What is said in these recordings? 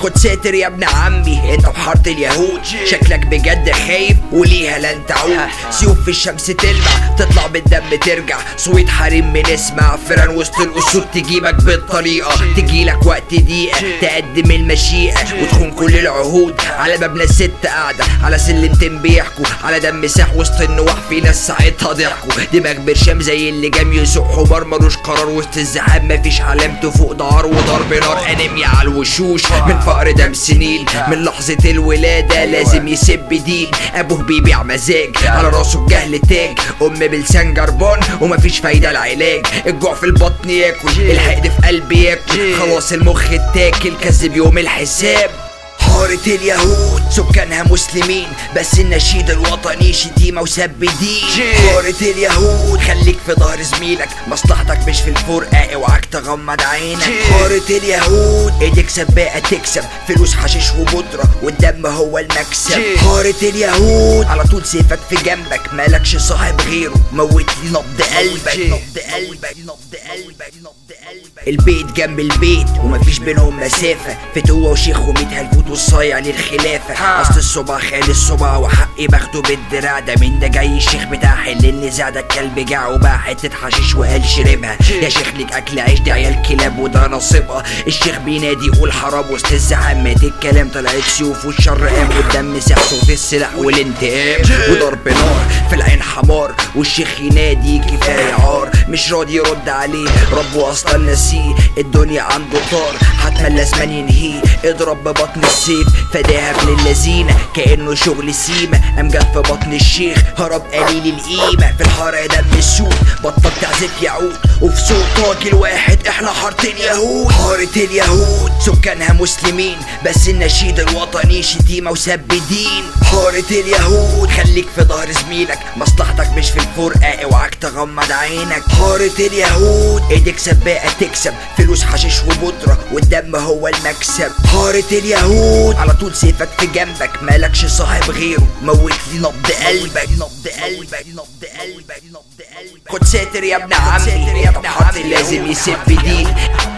خد ساتر يا ابن عمي انت بحارة اليهود شكلك بجد خايف وليها لن تعود سيوف في الشمس تلمع تطلع بالدم ترجع صويت حريم بنسمع فران وسط الاسود تجيبك بالطريقة تجيلك وقت دقيقة تقدم المشيئة وتخون كل العهود على مبنى الست قاعدة على سلمتين بيحكوا على دم ساح وسط النواح في ناس ساعتها ضحكوا دماغ برشام زي اللي جام يسوق حمار ملوش قرار وسط الزحام مفيش علامته فوق دار وضرب نار انيميا على الوشوش من فقر دم سنين من لحظة الولادة لازم يسب دين ابوه بيبيع مزاج على راسه الجهل تاج ام بلسان جربان ومفيش فايدة العلاج الجوع في البطن ياكل الحقد في قلبي ياكل خلاص المخ اتاكل كذب يوم الحساب حارة اليهود سكانها مسلمين بس النشيد الوطني شتيمة وسب دين حارة اليهود خليك في ظهر زميلك مصلحتك مش في الفرقة اوعاك تغمض عينك حارة اليهود ايديك سباقة تكسب فلوس حشيش وبودرة والدم هو المكسب حارة اليهود على طول سيفك في جنبك مالكش صاحب غيره موت لي نبض قلبك نبض قلبك نبض قلبك نبض قلبك البيت جنب البيت ومفيش بينهم مسافة فتوة وشيخ وميت هلفوت والصايع للخلافة اصل الصبع خالي الصبع وحقي باخده بالدراع ده مين ده جاي الشيخ بتاع حل النزاع ده الكلب جاع وباع حتة حشيش وقال شربها يا شيخ ليك اكل عيش دي عيال كلاب وده نصيبها الشيخ بينادي يقول حرام وسط الزحام مات الكلام طلعت سيوف والشر قام والدم ساح صوت السلاح والانتقام وضرب نار في العين حمار والشيخ ينادي كفايه عار مش راضي يرد عليه ربه اصلا نسيه الدنيا عنده طار حتما لازم ينهيه اضرب ببطن السيف فداها ابن اللذينه كانه شغل سيمه قام جت في بطن الشيخ هرب قليل القيمه في الحاره دم السود بطل تعزف يعود وفي صوت راجل واحد احنا حاره اليهود حاره اليهود سكانها مسلمين بس النشيد الوطني شتيمه وسب دين حاره اليهود خليك في ظهر زميلك مصلحتك مش في الفرقه اوعاك تغمض عينك حاره اليهود ايديك سباقه تكسب فلوس حشيش وبودره والدم هو المكسب حاره اليهود على طول سيفك في جنبك مالكش صاحب غيره موت لي نبض قلبك نبض قلبك نبض قلبك نبض قلبك خد ساتر يا ابن عمي يا ابن عمي لازم يسب دين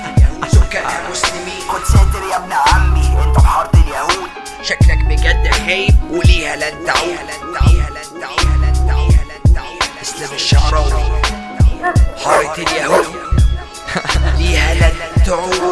سكانها مسلمين خد ساتر يا ابن عمي انت بحارة اليهود شكلك بجد خايف وليها لن تعود ليها لن تعود لن تعود لن تعود اسلام الشعراوي حارة اليهود ليها لن تعود